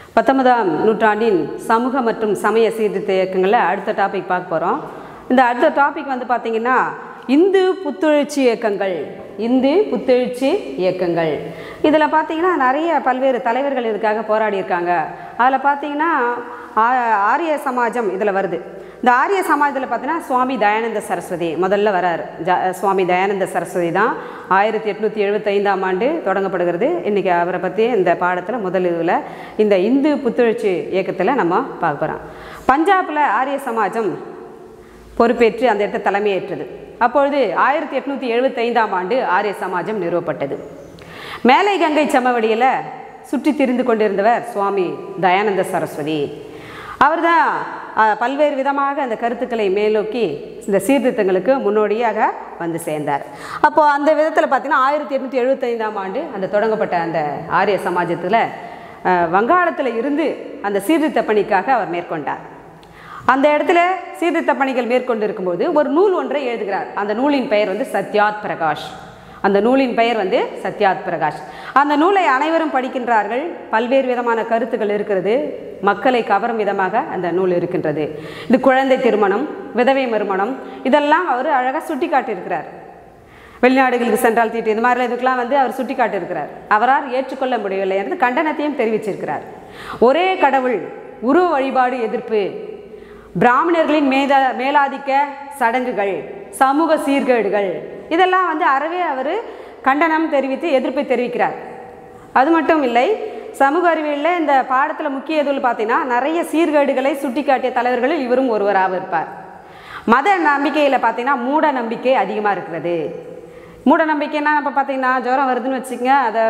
பத்தொன்பதாம் நூற்றாண்டின் சமூக மற்றும் சமய சீர்திருத்த இயக்கங்களில் அடுத்த டாபிக் பார்க்க போகிறோம் இந்த அடுத்த டாபிக் வந்து பார்த்திங்கன்னா இந்து புத்துணர்ச்சி இயக்கங்கள் இந்து புத்துணர்ச்சி இயக்கங்கள் இதில் பார்த்தீங்கன்னா நிறைய பல்வேறு தலைவர்கள் இதுக்காக போராடி இருக்காங்க அதில் பார்த்தீங்கன்னா ஆ- ஆரிய சமாஜம் இதில் வருது இந்த ஆரிய சமாஜத்தில் பார்த்தீங்கன்னா சுவாமி தயானந்த சரஸ்வதி முதல்ல வராரு ஜ சுவாமி தயானந்த சரஸ்வதி தான் ஆயிரத்தி எட்நூற்றி எழுபத்தைந்தாம் ஆண்டு தொடங்கப்படுகிறது இன்றைக்கி அவரை பற்றி இந்த பாடத்தில் முதல் இதில் இந்த இந்து புத்துணர்ச்சி இயக்கத்தில் நம்ம பார்க்க போகிறோம் பஞ்சாபில் ஆரிய சமாஜம் பொறுப்பேற்று அந்த இடத்தை தலைமையேற்றது அப்பொழுது ஆயிரத்தி எட்நூற்றி எழுபத்தைந்தாம் ஆண்டு ஆரிய சமாஜம் நிறுவப்பட்டது மேலை கங்கை சமவெளியில் சுற்றி திரிந்து கொண்டிருந்தவர் சுவாமி தயானந்த சரஸ்வதி அவர்தான் அஹ், பல்வேறு விதமாக அந்த கருத்துக்களை மேலோக்கி இந்த சீர்திருத்தங்களுக்கு முன்னோடியாக வந்து சேர்ந்தார் அப்போது அந்த விதத்தில் பார்த்தீங்கன்னா ஆயிரத்தி எட்நூற்றி எழுபத்தைந்தாம் ஆண்டு அந்த தொடங்கப்பட்ட அந்த ஆரிய சமாஜத்தில் வங்காளத்தில் இருந்து அந்த சீர்திருத்த பணிக்காக அவர் மேற்கொண்டார் அந்த இடத்துல சீர்திருத்த பணிகள் மேற்கொண்டு இருக்கும்போது ஒரு நூல் ஒன்றை எழுதுகிறார் அந்த நூலின் பெயர் வந்து சத்யாத் பிரகாஷ் அந்த நூலின் பெயர் வந்து சத்யாத் பிரகாஷ் அந்த நூலை அனைவரும் படிக்கின்றார்கள் பல்வேறு விதமான கருத்துக்கள் இருக்கிறது மக்களை கவரும் விதமாக அந்த நூல் இருக்கின்றது இது குழந்தை திருமணம் விதவை மறுமணம் இதெல்லாம் அவர் அழகாக சுட்டி காட்டியிருக்கிறார் வெளிநாடுகளுக்கு சென்றால் தீட்டு இது மாதிரி இதுக்கெல்லாம் வந்து அவர் சுட்டி காட்டியிருக்கிறார் அவரால் ஏற்றுக்கொள்ள முடியவில்லை என்று கண்டனத்தையும் தெரிவிச்சிருக்கிறார் ஒரே கடவுள் உருவ வழிபாடு எதிர்ப்பு பிராமணர்களின் மேத மேலாதிக்க சடங்குகள் சமூக சீர்கேடுகள் இதெல்லாம் வந்து அறவே அவர் கண்டனம் தெரிவித்து எதிர்ப்பை தெரிவிக்கிறார் அது மட்டும் இல்லை சமூக அறிவியலில் இந்த பாடத்தில் முக்கிய எதுவும் பார்த்தீங்கன்னா நிறைய சீர்கேடுகளை சுட்டிக்காட்டிய தலைவர்களில் இவரும் ஒருவராக இருப்பார் மத நம்பிக்கையில் பார்த்தீங்கன்னா மூட நம்பிக்கை அதிகமாக இருக்கிறது மூட நம்பிக்கைன்னா இப்போ பார்த்தீங்கன்னா ஜுரம் வருதுன்னு வச்சுக்கங்க அதை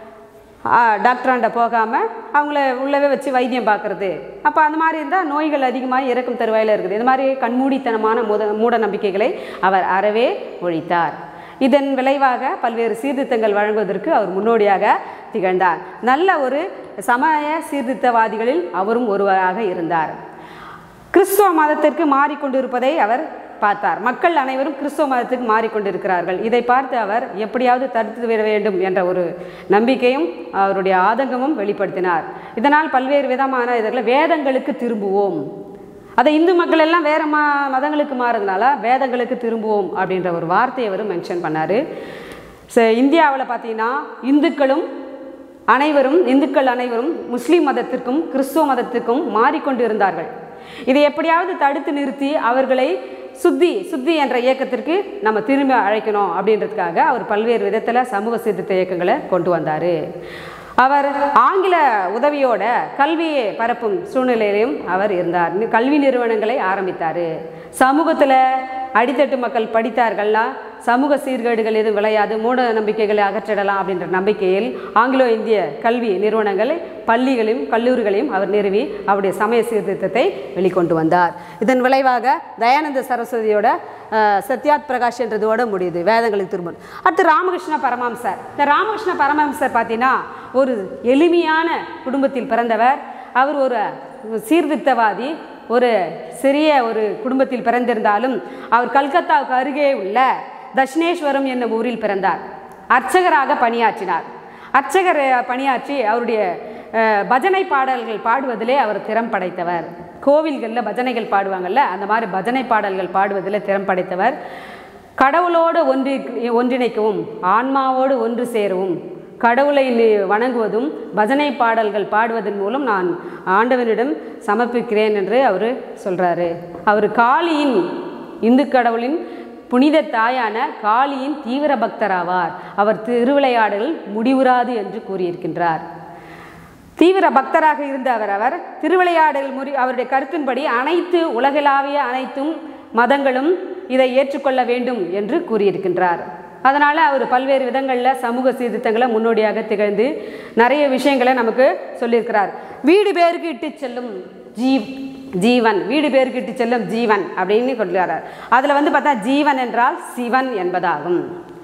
ஆ, டாக்டராண்ட போகாமல் அவங்கள உள்ளவே வச்சு வைத்தியம் பார்க்குறது அப்போ அந்த மாதிரி இருந்தால் நோய்கள் அதிகமாக இறக்கும் தருவாயில் இருக்குது இது மாதிரி கண்மூடித்தனமான மூட மூட நம்பிக்கைகளை அவர் அறவே ஒழித்தார் இதன் விளைவாக பல்வேறு சீர்திருத்தங்கள் வழங்குவதற்கு அவர் முன்னோடியாக திகழ்ந்தார் நல்ல ஒரு சமய சீர்திருத்தவாதிகளில் அவரும் ஒருவராக இருந்தார் கிறிஸ்துவ மதத்திற்கு மாறிக்கொண்டிருப்பதை அவர் பார்த்தார் மக்கள் அனைவரும் கிறிஸ்துவ மதத்துக்கு மாறிக்கொண்டிருக்கிறார்கள் இதை பார்த்து அவர் எப்படியாவது தடுத்து விட வேண்டும் என்ற ஒரு நம்பிக்கையும் அவருடைய ஆதங்கமும் வெளிப்படுத்தினார் இதனால் பல்வேறு விதமான இதில் வேதங்களுக்கு திரும்புவோம் அதை இந்து மக்கள் எல்லாம் வேற ம மதங்களுக்கு மாறுறதுனால வேதங்களுக்கு திரும்புவோம் அப்படின்ற ஒரு வார்த்தையை அவர் மென்ஷன் பண்ணார் இந்தியாவில் பார்த்தீங்கன்னா இந்துக்களும் அனைவரும் இந்துக்கள் அனைவரும் முஸ்லீம் மதத்திற்கும் கிறிஸ்துவ மதத்திற்கும் மாறிக்கொண்டு இருந்தார்கள் இதை எப்படியாவது தடுத்து நிறுத்தி அவர்களை சுத்தி சுத்தி என்ற இயக்கத்திற்கு நம்ம திரும்ப அழைக்கணும் அப்படின்றதுக்காக அவர் பல்வேறு விதத்தில் சமூக சீர்திருத்த இயக்கங்களை கொண்டு வந்தார் அவர் ஆங்கில உதவியோட கல்வியை பரப்பும் சூழ்நிலையிலும் அவர் இருந்தார் நி- கல்வி நிறுவனங்களை ஆரம்பித்தார் சமூகத்தில் அடித்தட்டு மக்கள் படித்தார்கள்னா சமூக சீர்கேடுகள் எதுவும் விளையாது மூட நம்பிக்கைகளை அகற்றிடலாம் அப்படின்ற நம்பிக்கையில் ஆங்கிலோ இந்திய கல்வி நிறுவனங்களை பள்ளிகளையும் கல்லூரிகளையும் அவர் நிறுவி அவருடைய சமய சீர்திருத்தத்தை வெளிக்கொண்டு வந்தார் இதன் விளைவாக தயானந்த சரஸ்வதியோட அஹ், சத்யாத் பிரகாஷ் என்றதோட முடியுது வேதங்களுக்கு திரும்ப அடுத்து ராமகிருஷ்ண பரமஹம்சர் இந்த ராமகிருஷ்ண பரமஹம்சர் பார்த்தீங்கன்னா ஒரு எளிமையான குடும்பத்தில் பிறந்தவர் அவர் ஒரு சீர்திருத்தவாதி ஒரு சிறிய ஒரு குடும்பத்தில் பிறந்திருந்தாலும் அவர் கல்கத்தாவுக்கு அருகே உள்ள தட்சிணேஸ்வரம் என்னும் ஊரில் பிறந்தார் அர்ச்சகராக பணியாற்றினார் அர்ச்சகர் பணியாற்றி அவருடைய அஹ், பஜனை பாடல்கள் பாடுவதிலே அவர் திறம் படைத்தவர் கோவில்களில் பஜனைகள் பாடுவாங்கல்ல அந்த மாதிரி பஜனை பாடல்கள் பாடுவதில் திறம் படைத்தவர் கடவுளோடு ஒன்றி ஒன்றிணைக்கவும் ஆன்மாவோடு ஒன்று சேரவும் கடவுளை நி- வணங்குவதும் பஜனை பாடல்கள் பாடுவதன் மூலம் நான் ஆண்டவனிடம் சமர்ப்பிக்கிறேன் என்று அவர் சொல்கிறாரு அவர் காளியின் இந்து கடவுளின் புனித தாயான காளியின் தீவிர பக்தராவார் அவர் திருவிளையாடல் முடிவுறாது என்று கூறியிருக்கின்றார் தீவிர பக்தராக இருந்த அவர் அவர் திருவிளையாடல் முறி அவருடைய கருத்தின்படி அனைத்து உலகளாவிய அனைத்தும் மதங்களும் இதை ஏற்றுக்கொள்ள வேண்டும் என்று கூறியிருக்கின்றார் அதனால் அவர் பல்வேறு விதங்களில் சமூக சீர்திருத்தங்களை முன்னோடியாக திகழ்ந்து நிறைய விஷயங்களை நமக்கு சொல்லியிருக்கிறார் வீடு பேருக்கு இட்டு செல்லும் ஜீவ் ஜீவன் வீடு பேருக்கு இட்டு செல்லும் ஜீவன் அப்படின்னு சொல்லுகிறார் அதில் வந்து பார்த்தா ஜீவன் என்றால் சிவன் என்பதாகும்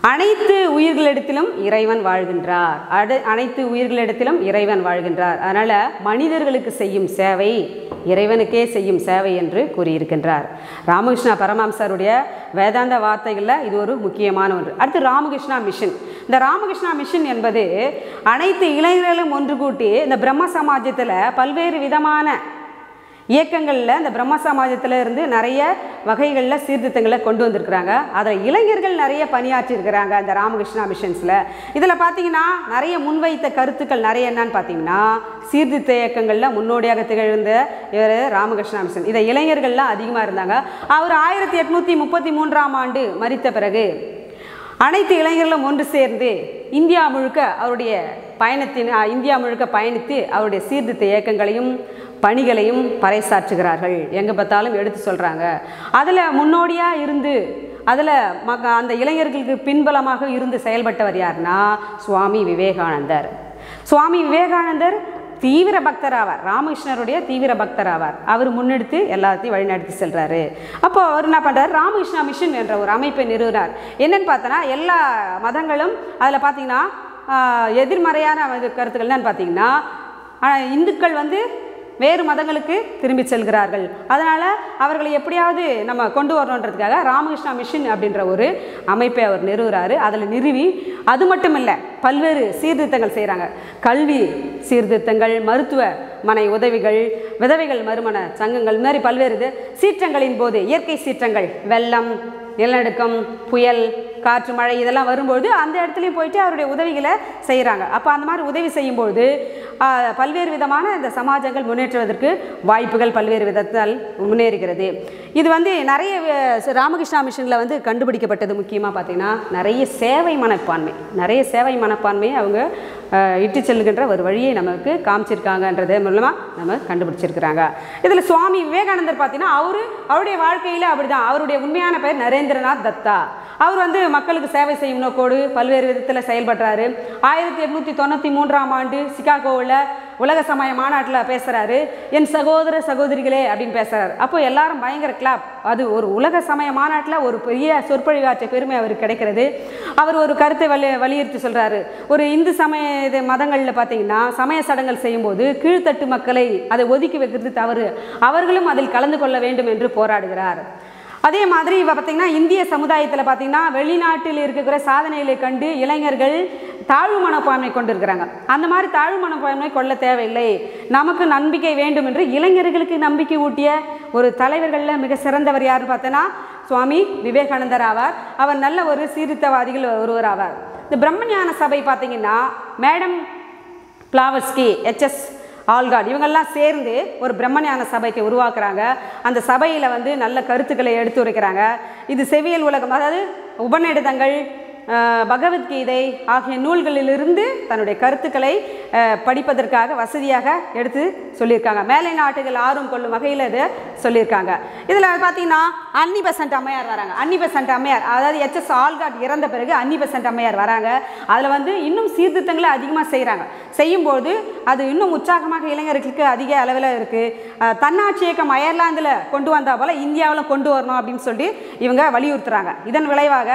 அனைத்து உயிர்களிடத்திலும் இறைவன் வாழ்கின்றார் அடு அனைத்து உயிர்களிடத்திலும் இறைவன் வாழ்கின்றார் அதனால் மனிதர்களுக்கு செய்யும் சேவை இறைவனுக்கே செய்யும் சேவை என்று கூறியிருக்கின்றார் ராமகிருஷ்ணா பரமஹம்சருடைய வேதாந்த வார்த்தைகளில் இது ஒரு முக்கியமான ஒன்று அடுத்து ராமகிருஷ்ணா மிஷன் இந்த ராமகிருஷ்ணா மிஷன் என்பது அனைத்து இளைஞர்களும் ஒன்று கூட்டி இந்த பிரம்ம சமாஜத்தில் பல்வேறு விதமான இயக்கங்களில் இந்த பிரம்ம சமாஜத்தில் இருந்து நிறைய வகைகளில் சீர்திருத்தங்களை கொண்டு வந்திருக்கிறாங்க அதில் இளைஞர்கள் நிறைய பணியாற்றியிருக்கிறாங்க இந்த ராமகிருஷ்ணா மிஷன்ஸில் இதில் பார்த்தீங்கன்னா நிறைய முன்வைத்த கருத்துக்கள் நிறைய என்னன்னு பார்த்தீங்கன்னா சீர்திருத்த இயக்கங்களில் முன்னோடியாக திகழ்ந்த இவர் ராமகிருஷ்ணா மிஷன் இதை இளைஞர்கள்லாம் அதிகமாக இருந்தாங்க அவர் ஆயிரத்தி எட்நூற்றி முப்பத்தி மூன்றாம் ஆண்டு மறித்த பிறகு அனைத்து இளைஞர்களும் ஒன்று சேர்ந்து இந்தியா முழுக்க அவருடைய பயணத்தின் அ, இந்தியா முழுக்க பயணித்து அவருடைய சீர்திருத்த இயக்கங்களையும் பணிகளையும் பறைசாற்றுகிறார்கள் எங்கே பார்த்தாலும் எடுத்து சொல்கிறாங்க அதில் முன்னோடியாக இருந்து அதில் மக அந்த இளைஞர்களுக்கு பின்பலமாக இருந்து செயல்பட்டவர் யாருன்னா சுவாமி விவேகானந்தர் சுவாமி விவேகானந்தர் தீவிர பக்தர் ஆவார் ராமகிருஷ்ணருடைய தீவிர பக்தர் ஆவார் அவர் முன்னெடுத்து எல்லாத்தையும் வழிநடத்தி செல்றாரு அப்போ அவர் என்ன பண்றார் ராமகிருஷ்ணா மிஷன் என்ற ஒரு அமைப்பை நிறுவினார் என்னன்னு பார்த்தோன்னா எல்லா மதங்களும் அதில் பார்த்தீங்கன்னா ஆஹ், எதிர்மறையான இது கருத்துக்கள் என்னன்னு பார்த்தீங்கன்னா ஆஹ், இந்துக்கள் வந்து வேறு மதங்களுக்கு திரும்பி செல்கிறார்கள் அதனால் அவர்களை எப்படியாவது நம்ம கொண்டு வரணுன்றதுக்காக ராமகிருஷ்ணா மிஷன் அப்படின்ற ஒரு அமைப்பை அவர் நிறுவுறாரு அதில் நிறுவி அது மட்டும் இல்லை பல்வேறு சீர்திருத்தங்கள் செய்கிறாங்க கல்வி சீர்திருத்தங்கள் மருத்துவ மனை உதவிகள் விதவைகள் மறுமண சங்கங்கள் இந்த மாதிரி பல்வேறு இது சீற்றங்களின் போது இயற்கை சீற்றங்கள் வெள்ளம் நிலநடுக்கம் புயல் காற்று மழை இதெல்லாம் வரும்பொழுது அந்த இடத்துலையும் போயிட்டு அவருடைய உதவிகளை செய்கிறாங்க அப்போ அந்த மாதிரி உதவி செய்யும்பொழுது ஆ, பல்வேறு விதமான இந்த சமாஜங்கள் முன்னேற்றுவதற்கு வாய்ப்புகள் பல்வேறு விதத்தால் முன்னேறுகிறது இது வந்து நிறைய அஹ், ராமகிருஷ்ணா மிஷனில் வந்து கண்டுபிடிக்கப்பட்டது முக்கியமாக பார்த்தீங்கன்னா நிறைய சேவை மனப்பான்மை நிறைய சேவை மனப்பான்மையை அவங்க அஹ், இட்டு செல்லுகின்ற ஒரு வழியை நமக்கு காமிச்சிருக்காங்கன்றது மூலமாக நம்ம கண்டுபிடிச்சிருக்கிறாங்க இதில் சுவாமி விவேகானந்தர் பார்த்தீங்கன்னா அவரு அவருடைய வாழ்க்கையில் அப்படிதான் அவருடைய உண்மையான பெயர் நரேந்திரநாத் தத்தா அவர் வந்து மக்களுக்கு சேவை செய்யும் நோக்கோடு பல்வேறு விதத்தில் செயல்படுறாரு ஆயிரத்தி எட்நூற்றி தொண்ணூற்றி மூன்றாம் ஆண்டு சிகாகோவில் உலக சமய மாநாட்டில் பேசுகிறாரு என் சகோதர சகோதரிகளே அப்படின்னு பேசுகிறாரு அப்போ எல்லாரும் பயங்கர கிளாப் அது ஒரு உலக சமய மாநாட்டில் ஒரு பெரிய சொற்பொழிவாற்ற பெருமை அவருக்கு கிடைக்கிறது அவர் ஒரு கருத்தை வலி வலியுறுத்தி சொல்கிறாரு ஒரு இந்து சமய இது மதங்களில் பார்த்தீங்கன்னா சமய சடங்குகள் செய்யும்போது கீழ்த்தட்டு மக்களை அதை ஒதுக்கி வைக்கிறது தவறு அவர்களும் அதில் கலந்து கொள்ள வேண்டும் என்று போராடுகிறார் அதே மாதிரி இப்போ பார்த்தீங்கன்னா இந்திய சமுதாயத்தில் பார்த்தீங்கன்னா வெளிநாட்டில் இருக்கிற சாதனைகளை கண்டு இளைஞர்கள் தாழ்வு மனப்பான்மை கொண்டிருக்கிறாங்க அந்த மாதிரி தாழ்வு மனப்பான்மை கொள்ள தேவையில்லை நமக்கு நம்பிக்கை வேண்டும் என்று இளைஞர்களுக்கு நம்பிக்கை ஊட்டிய ஒரு தலைவர்களில் மிக சிறந்தவர் யாருன்னு பார்த்தோன்னா சுவாமி விவேகானந்தர் ஆவார் அவர் நல்ல ஒரு சீர்திருத்தவாதிகள் ஒருவர் ஆவார் இந்த பிரம்மஞான சபை பார்த்தீங்கன்னா மேடம் பிளாவஸ்கி எச்எஸ் ஆல்காட் இவங்கெல்லாம் சேர்ந்து ஒரு பிரம்மஞான சபைக்கு உருவாக்குறாங்க அந்த சபையில் வந்து நல்ல கருத்துக்களை எடுத்து உரைக்கிறாங்க இது செவியல் உலகம் அதாவது உபநிடதங்கள் அஹ், பகவத்கீதை ஆகிய நூல்களிலிருந்து தன்னுடைய கருத்துக்களை அஹ், படிப்பதற்காக வசதியாக எடுத்து சொல்லியிருக்காங்க மேலை நாட்டுகள் ஆர்வம் கொள்ளும் வகையில் இதை சொல்லியிருக்காங்க இதில் பார்த்தீங்கன்னா அன்னி பெசன்ட் அம்மையார் வராங்க அன்னி பெசன்ட் அம்மையார் அதாவது எச்எஸ் ஆல்காட் இறந்த பிறகு அன்னி பெசன்ட் அம்மையார் வராங்க அதில் வந்து இன்னும் சீர்திருத்தங்களை அதிகமாக செய்கிறாங்க செய்யும்போது அது இன்னும் உற்சாகமாக இளைஞர்களுக்கு அதிக அளவில் இருக்குது தன்னாட்சி இயக்கம் அயர்லாந்தில் கொண்டு வந்தா போல் இந்தியாவில் கொண்டு வரணும் அப்படின்னு சொல்லி இவங்க வலியுறுத்துறாங்க இதன் விளைவாக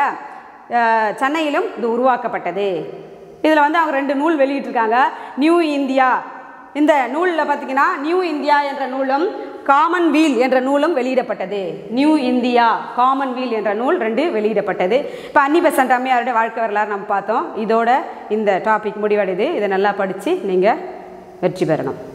அஹ், சென்னையிலும் இது உருவாக்கப்பட்டது இதில் வந்து அவங்க ரெண்டு நூல் வெளியிட்டிருக்காங்க நியூ இந்தியா இந்த நூலில் பார்த்தீங்கன்னா நியூ இந்தியா என்ற நூலும் காமன் வீல் என்ற நூலும் வெளியிடப்பட்டது நியூ இந்தியா காமன் வீல் என்ற நூல் ரெண்டு வெளியிடப்பட்டது இப்போ அன்னி பெசன்ட் அம்மையாருடைய வாழ்க்கை வரலாறு நம்ம பார்த்தோம் இதோட இந்த டாபிக் முடிவடையுது இதை நல்லா படித்து நீங்கள் வெற்றி பெறணும்